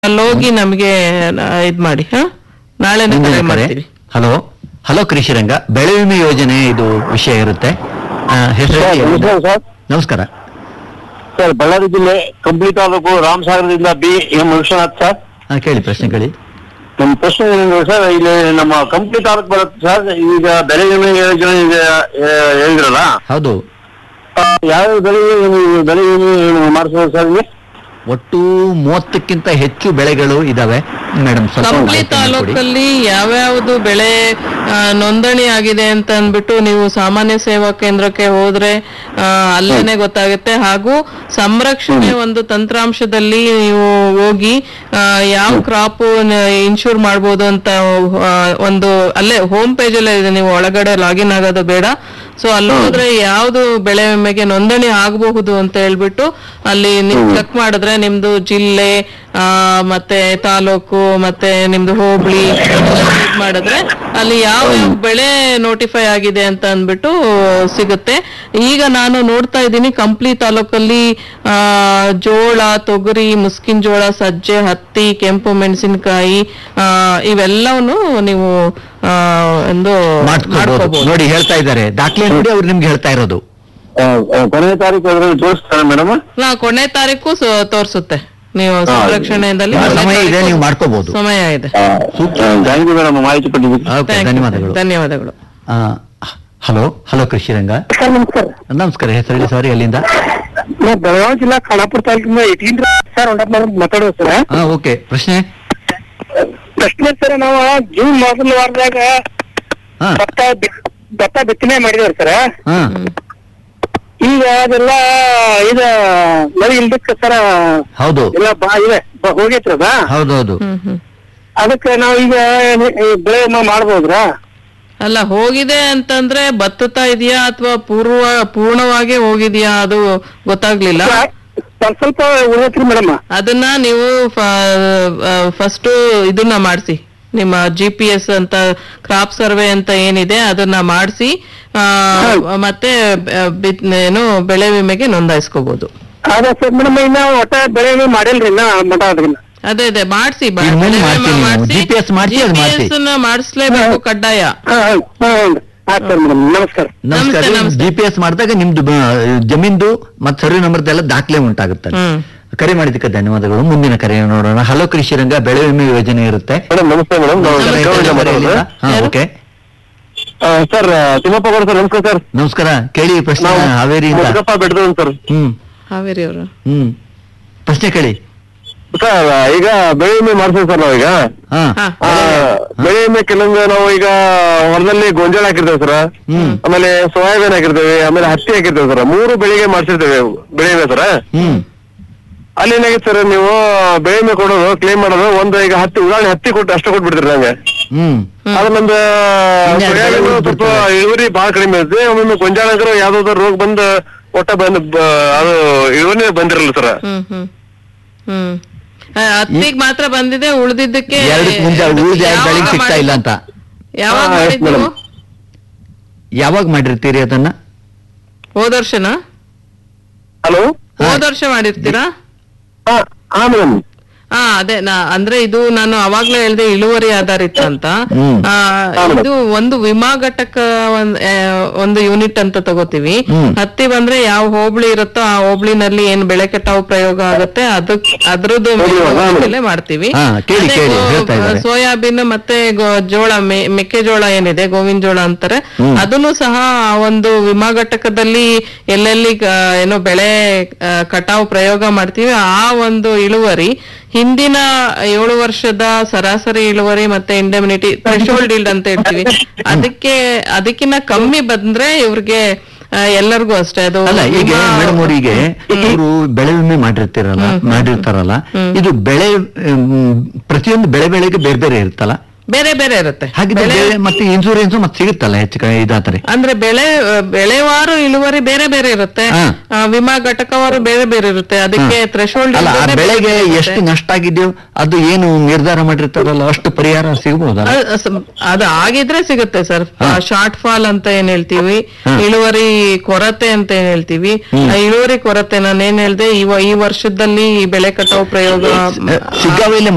ಅಲ್ಲೋಗಿ ನಮ್ಗೆ ನ- ಇದ್ ಮಾಡಿ ಹಾ ನಾಳೆನೇ ಮುಂದಿನ ಕರೆ ಕರೆ ಮಾಡ್ತೀವಿ ಹಲೋ ಹಲೋ ಕೃಷಿರಂಗ ಬೆಳೆ ವಿಮೆ ಯೋಜನೆ ಇದು ವಿಷಯ ಇರುತ್ತೆ ಆ, ಹೆಸರು ಸರ್, ಹೇಳಿ. ನಮಸ್ಕಾರ ಸರ್ ನಮಸ್ಕಾರ ಸರ್ ಬಳ್ಳಾರಿ ಜಿಲ್ಲೆ ಕಂಪ್ಲಿ ತಾಲೂಕು ರಾಮಸಾಗರದಿಂದ ಬಿ ಎಂ ವಿಶ್ವನಾಥ್ ಸರ್ ಆ, ಕೇಳಿ ಪ್ರಶ್ನೆ ಕೇಳಿ ನಮ್ಮ ಪ್ರಶ್ನೆ ಏನಂದ್ರೆ ಸರ್ ಇಲ್ಲಿ ನಮ್ಮ ಕಂಪ್ಲಿ ತಾಲೂಕು ಬರುತ್ತೆ ಸರ್ ಈಗ ಬೆಳೆ ವಿಮೆ ಯೋಜನೆ ಈಗ ಆ, ಹೇಳಿದ್ರಲ್ಲ ಹೌದು ಆ, ಯಾವ್ಯಾವ ಬೆಳೆ ವಿಮೆ- ಬೆಳೆ ವಿಮೆ ಮಾಡಿಸ್ಬೋದು ಸರ್ ಇಲ್ಲಿ ಒಟ್ಟು ಮೂವತ್ತಕ್ಕಿಂತ ಹೆಚ್ಚು ಬೆಳೆಗಳು ಇದಾವೆ ಮೇಡಮ್ ಸ್ವಲ್ಪ ಕಂಪ್ಲಿ ಮಾಹಿತಿಯನ್ನ ಕೊಡಿ. ತಾಲೂಕಲ್ಲಿ ಯಾವ್ಯಾವ್ದು ಬೆಳೆ ಆ, ನೋಂದಣಿ ಆಗಿದೆ ಅಂತ ಅಂದ್ಬಿಟ್ಟು ನೀವು ಸಾಮಾನ್ಯ ಸೇವಾ ಕೇಂದ್ರಕ್ಕೆ ಹೋದ್ರೆ ಆ, ಅಲ್ಲೇನೆ ಗೊತ್ತಾಗುತ್ತೆ ಹಾಗೂ ಸಂರಕ್ಷಣೆ ಒಂದು ತಂತ್ರಾಂಶದಲ್ಲಿ ನೀವು ಹೋಗಿ ಆ, ಯಾವ ಕ್ರಾಪ್ ಇನ್ಶೂರ್ ಮಾಡ್ಬೋದು ಅಂತ ಆ, ಒಂದು ಅಲ್ಲೇ ಹೋಮ್ ಪೇಜ್ ಅಲ್ಲೇ ಇದೆ ನೀವು ಒಳಗಡೆ ಲಾಗಿನ್ ಆಗೋದು ಬೇಡ ಸೊ ಅಲ್ಲಿ ಹೋದ್ರೆ ಯಾವ್ದು ಬೆಳೆ ವಿಮೆಗೆ ನೋಂದಣಿ ಆಗಬಹುದು ಅಂತ ಹೇಳ್ಬಿಟ್ಟು ಅಲ್ಲಿ ನೀವು ಚೆಕ್ ಮಾಡಿದ್ರೆ ನಿಮ್ದು ಜಿಲ್ಲೆ ಆ, ಮತ್ತೆ ತಾಲೂಕು ಮತ್ತೆ ನಿಮ್ದು ಹೋಬಳಿ ಇದ್ ಮಾಡಿದ್ರೆ ಅಲ್ಲಿ ಯಾವ ಯಾವ ಬೆಳೆ ನೋಟಿಫೈ ಆಗಿದೆ ಅಂತ ಅಂದ್ಬಿಟ್ಟು ಸಿಗುತ್ತೆ ಈಗ ನಾನು ನೋಡ್ತಾ ಇದ್ದೀನಿ ಕಂಪ್ಲಿ ತಾಲೂಕಲ್ಲಿ ಆ, ಜೋಳ ತೊಗರಿ ಮುಸ್ಕಿನ್ ಜೋಳ ಸಜ್ಜೆ ಹತ್ತಿ ಕೆಂಪು ಮೆಣಸಿನಕಾಯಿ ಇವೆಲ್ಲವನ್ನು ನೀವು ಆ, ಒಂದು ಮಾಡ್ಸ್ಕೊಬೋದು ಮಾಡ್ಕೋಬಹುದು ನೋಡಿ ಹೇಳ್ತಾ ಇದ್ದಾರೆ ದಾಖಲೆ ನೋಡಿ ಅವ್ರು ನಿಮ್ಗೆ ಹೇಳ್ತಾ ಇರೋದು ಆ, ಆ, ಕೊನೆಯ ತಾರೀಕು ಅದರಲ್ಲಿ ತೋರಿಸ್ತಾರೆ ಮೇಡಮ್ ನಾ ಕೊನೆ ತಾರೀಕು ಸ- ತೋರ್ಸುತ್ತೆ ನೀವು ಸಂರಕ್ಷಣೆಯಲ್ಲಿ ಆ, ಕೊನೆ ಸಮಯ ಇದೆ, ತಾರೀಕು ನೀವು ಮಾಡ್ಕೋಬಹುದು. ಸಮಯ ಇದೆ ಥ್ಯಾಂಕ್ ಯು ಮೇಡಮ್ ಮಾಹಿತಿ ಕೊಟ್ಟಿದ್ದಕ್ಕೆ ಓಕೆ Thank you. ಧನ್ಯವಾದಗಳು ಧನ್ಯವಾದಗಳು ಆ, ಹಲೋ ಹಲೋ ಕೃಷಿರಂಗ ಸರ್ ನಮಸ್ಕಾರ ನಮಸ್ಕಾರ ಹೆಸರು ಹೇಳಿ ಸಾರಿ ಅಲ್ಲಿಂದ ನಾವು ಬೆಳಗಾವಿ ಜಿಲ್ಲಾ ಖಾನಾಪುರ ತಾಲೂಕಿಂದ ಏಟೀನ್ ಸರ್ ಹೊಂಡಪ್ಪ ಮಾತಾಡೋದು ಸರ್ ಹಾ ಓಕೆ ಪ್ರಶ್ನೆ ಪ್ರಶ್ನೆ ಸರ್ ನಾವು ಜೂನ್ ಮೊದಲ ವಾರದಾಗ ಹಾ ಭತ್ತ ಬಿ- ಭತ್ತ ಬಿತ್ತನೆ ಮಾಡಿದೇವ್ರಿ ಸರ್ ಹಾ ಈಗ ಅದೆಲ್ಲ ಇದ ಮಳಿ ಇಲ್ದಕ್ಕ ಸರ್ ಹೌದು ಎಲ್ಲ ಬಾ ಇದೆ ಬ- ಹೋಗೈತ್ರಿ ಅದ ಹೌದೌದು ಹ್ಮ್ ಹ್ಮ್ ಅದಕ್ಕೆ ನಾವು ಈಗ ಈ ಬೆಳೆ ವಿಮೆ ಮಾಡ್ಬೋದ್ರ ಅಲ್ಲ ಹೋಗಿದೆ ಅಂತಂದ್ರೆ ಬತ್ತುತ್ತಾ ಇದೆಯಾ ಅಥವಾ ಪೂರ್ವ ಪೂರ್ಣವಾಗಿ ಹೋಗಿದ್ಯಾ ಅದು ಗೊತ್ತಾಗ್ಲಿಲ್ಲ ಸ್ವಲ್ಪ ಸ್ವಲ್ಪ ಉಳಿದೈತ್ರಿ ಮೇಡಮ್ ಅದನ್ನ ನೀವು ಫಸ್ಟ್ ಇದನ್ನ ಮಾಡಿಸಿ ನಿಮ್ಮ ಜಿ ಪಿ ಎಸ್ ಅಂತ ಕ್ರಾಪ್ ಸರ್ವೆ ಅಂತ ಏನಿದೆ ಅದನ್ನ ಮಾಡಿಸಿ ಮತ್ತೆ ಆ, ಬಿತ್- ಏನು ಬೆಳೆ ವಿಮೆಗೆ ನೋಂದಾಯಿಸ್ಕೋಬಹುದು ಅದ ಸರ್ ಮೇಡಮ್ ಇನ್ನ ಒಟ್ಟ ಬೆಳೆ ವಿಮೆ ಮಾಡಿಲ್ರಿ ಇನ್ನ ಮಠ ಅದ್ರಿನ್ನ ಅದೇ ಅದೇ ಮಾಡಿಸಿ ಈಗ ಮುಂದೆ ಮಾಡ್ತೀನಿ ನೀವು. GPS ಮಾಡ್ಸಿ, ಅದು ಮಾಡ್ಸಿ. ಮಾಡಿಸ್ಲೇಬೇಕು ಕಡ್ಡಾಯ ಹಾ ಹಾ ಆಯ್ತು ಸರ್ ಮೇಡಮ್ ನಮಸ್ಕಾರ ನಮಸ್ಕಾರ ನಮಸ್ತೆ, ನಮಸ್ತೆ. ಜಿ ಪಿ ಎಸ್ ಮಾಡಿದಾಗ ನಿಮ್ದು ಬ- ಜಮೀನ್ದು ಮತ್ತೆ ಸರ್ವೆ ನಂಬರ್ ಎಲ್ಲ ದಾಖಲೆ ಉಂಟಾಗುತ್ತೆ ಹ್ಮ್ ಕರೆ ಮಾಡಿದ್ದಕ್ಕೆ ಧನ್ಯವಾದಗಳು ಮುಂದಿನ ಕರೆ ನೋಡೋಣ ಹಲೋ ಕೃಷಿರಂಗ ಬೆಳೆ ವಿಮೆ ಯೋಜನೆ ಇರುತ್ತೆ ಮೇಡಮ್ ನಮಸ್ತೆ ಮೇಡಮ್ ನಮಸ್ಕಾರ, ನಮಸ್ತೆ. ಎಲ್ಲಿಂದ? ಹಾ, ಯಾರು? Okay sir Thimmappa Gowda sir ನಮಸ್ಕಾರ ಸರ್ ನಮಸ್ಕಾರ ಕೇಳಿ ಪ್ರಶ್ನೆ ನಾವು ಹಾವೇರಿಯಿಂದ ಮುದ್ಗಪ್ಪ ಬೆಟ್ಟದ ಸರ್ ಹ್ಮ್ ಹಾವೇರಿ ಅವರು ಹ್ಮ್ ಪ್ರಶ್ನೆ ಕೇಳಿ ಸರ್ ಈಗ ಬೆಳೆ ವಿಮೆ ಮಾಡ್ತೀವಿ ಸರ್ ನಾವೀಗ ಹಾ ಹಾ ಆ, ಬೆಳೆ ವಿಮೆ ಕೆಲವೊಂದು ನಾವು ಈಗ ಹೊಲದಲ್ಲಿ ಗೊಂಜಾಳ ಹಾಕಿರ್ತೇವೆ ಸರ್ ಹ್ಮ್ ಆಮೇಲೆ ಸೋಯಾಬೀನ್ ಹಾಕಿರ್ತೇವೆ ಆಮೇಲೆ ಹತ್ತಿ ಹಾಕಿರ್ತೇವೆ ಸರ್ ಮೂರು ಬೆಳೆಗೆ ಮಾಡ್ಸಿರ್ತೇವೆ ಬೆಳೆ ವಿಮೆ ಸರ್ ಹ್ಮ್ ಅಲ್ಲಿ ಏನಾಗಿತ್ತು ಸರ್ ನೀವು ಬೆಳೆ ವಿಮೆ ಕೊಡೋದು ಕ್ಲೇಮ್ ಮಾಡೋದು ಒಂದು ಈಗ ಹತ್ತಿ ಉದಾಹರಣೆ ಹತ್ತಿ ಕೊಟ್ಟು ಅಷ್ಟು ಕೊಟ್ಬಿಡ್ತೀರಿ ನಂಗೆ ಹ್ಮ್ ಆದ್ರೆ ನಮ್ದು ಇನ್ಯಾರು ಬೆಳೆ ಸೋಯಾಬೀನ್ ಸ್ವಲ್ಪ ಬಿಡ್ತಾರೆ? ಇಳುವರಿ ಬಹಳ ಕಡಿಮೆ ಇರುತ್ತೆ ಒಮ್ಮೊಮ್ಮೆ ಗೊಂಜಾಳ ಅಂದ್ರೆ ಯಾವ್ದಾದ್ರು ರೋಗ ಬಂದು ಒಟ್ಟ ಬಂದ್ ಬ- ಅದು ಇಳುವರಿ ಬಂದಿರಲ್ಲ ಸರ್ ಹ್ಮ್ ಹ್ಮ್ ಹ್ಮ್ ಆ, ಹತ್ತಿಗ್ ಮಾತ್ರ ಬಂದಿದೆ ಉಳ್ದಿದ್ದಕ್ಕೆ ಎರಡಕ್ಕೆ ಮುಂಚೆ ಉಳಿದ ಯಾವಾಗ ಬೆಳೆಗೆ ಸಿಗ್ತಾ ಇಲ್ಲ ಅಂತ ಯಾವಾಗ ಹಾ, ಮಾಡಿದ್ದು ಮೇಡಮ್. ಯಾವಾಗ ಮಾಡಿರ್ತೀರಿ ಅದನ್ನ ಹೋದ ವರ್ಷನ ಹಲೋ ಹೋದ ವರ್ಷ ಮಾಡಿರ್ತೀರಾ ಹಾ ಮೇಡಮ್ ಹಾ ಅದೇ ನಾ ಅಂದ್ರೆ ಇದು ನಾನು ಅವಾಗ್ಲೇ ಹೇಳ್ದೆ ಇಳುವರಿ ಆಧಾರಿತ ಅಂತ ಹ್ಮ್. ಆ, ಇದು ಒಂದು ವಿಮಾ ಘಟಕ ಒಂದ್- ಆ, ಒಂದು ಯೂನಿಟ್ ಅಂತ ತಗೋತೀವಿ ಹ್ಮ್. ಹತ್ತಿ ಬಂದ್ರೆ ಯಾವ ಹೋಬಳಿ ಇರುತ್ತೋ ಆ ಹೋಬಳಿನಲ್ಲಿ ಏನ್ ಬೆಳೆ ಕಟಾವು ಪ್ರಯೋಗ ಆಗುತ್ತೆ ಅದಕ್ ಅದ್ರದ್ದು ಮೇಲೆ ಮಾಡ್ತೀವಿ ಹಾ, ಕೇಳಿ, ಅದೇ ಕೇಳಿ, ಗೋ- ಹೇಳ್ತಾ ಇದ್ದಾರೆ. ಸೋಯಾಬೀನ್ ಮತ್ತೆ ಗೋ- ಜೋಳ ಮೆ- ಮೆಕ್ಕೆಜೋಳ ಏನಿದೆ ಗೋವಿನ ಜೋಳ ಅಂತಾರೆ ಹ್ಮ್. ಅದನ್ನು ಸಹ ಆ ಒಂದು ವಿಮಾ ಘಟಕದಲ್ಲಿ ಎಲ್ಲೆಲ್ಲಿ ಗ- ಏನೋ ಬೆಳೆ ಆ, ಕಟಾವು ಪ್ರಯೋಗ ಮಾಡ್ತೀವಿ ಆ ಒಂದು ಇಳುವರಿ ಹಿಂದಿನ ಏಳು ವರ್ಷದ ಸರಾಸರಿ ಇಳುವರಿ ಮತ್ತೆ ಇಂಡೆಮಿನಿಟಿ ಥ್ರೆಶೋಲ್ಡ್ ಇಲ್ಡ್ ಅಂತ ಹೇಳ್ತೀವಿ ಅದಕ್ಕೆ ಅದಕ್ಕಿಂತ ಕಮ್ಮಿ ಬಂದ್ರೆ ಇವ್ರಿಗೆ ಆ, ಎಲ್ಲರಿಗೂ ಅಷ್ಟೇ ಅದು ಅಲ್ಲ ಈಗ ವಿಮಾ- ಮೇಡಮ್ ಅವರಿಗೆ ಇವರು ಬೆಳೆ ವಿಮೆ ಮಾಡಿರ್ತಿರಲ್ಲ ಮಾಡಿರ್ತಾರಲ್ಲ ಇದು ಬೆಳೆ ಹ್ಮ್, ಪ್ರತಿಯೊಂದು ಬೆಳೆ ಬೆಳೆಗೆ ಬೇರೆ ಬೇರೆ ಇರುತ್ತಲ್ಲ ಬೇರೆ ಬೇರೆ ಇರುತ್ತೆ ಹಾಗಿದ್ರೆ ಬೆಳೆ- ಬೆಳೆ ಮತ್ತೆ ಇನ್ಸೂರೆನ್ಸ್ ಮತ್ತೆ ಸಿಗುತ್ತಲ್ಲ ಹೆಚ್ಚು ಕಮ್ಮಿ ಇದಾತಾರೆ ಅಂದ್ರೆ ಬೆಳೆ ಬೆಳೆವಾರು ಇಳುವರಿ ಬೇರೆ ಬೇರೆ ಇರುತ್ತೆ ಹಾ. ಆ, ವಿಮಾ ಘಟಕವಾರು ಬೇರೆ ಬೇರೆ ಇರುತ್ತೆ ಅದಕ್ಕೆ ಥ್ರೆಶೋಲ್ಡ್ ಅಲ್ಲ ಆ ಬೆಳೆಗೆ ಎಷ್ಟು ನಷ್ಟ ಆಗಿದೆಯೋ ಅದು ಏನು ನಿರ್ಧಾರ ಮಾಡಿರ್ತಾರಲ್ಲ ಅಷ್ಟು ಪರಿಹಾರ ಸಿಗಬಹುದಲ್ಲ ಅದು ಆಗಿದ್ರೆ ಸಿಗುತ್ತೆ ಸರ್ ಹಾ. ಶಾರ್ಟ್ ಫಾಲ್ ಅಂತ ಏನ್ ಹೇಳ್ತೀವಿ ಹಾ. ಇಳುವರಿ ಕೊರತೆ ಅಂತ ಏನ್ ಹೇಳ್ತೀವಿ ಹ್ಮ್. ಆ ಇಳುವರಿ ಕೊರತೆ ನಾನು ಏನ್ ಹೇಳ್ದೆ ಈ ವ- ಈ ವರ್ಷದಲ್ಲಿ ಈ ಬೆಳೆ ಕಟಾವು ಪ್ರಯೋಗ ಸಿಗ್ಗಾವಿಯಲ್ಲಿ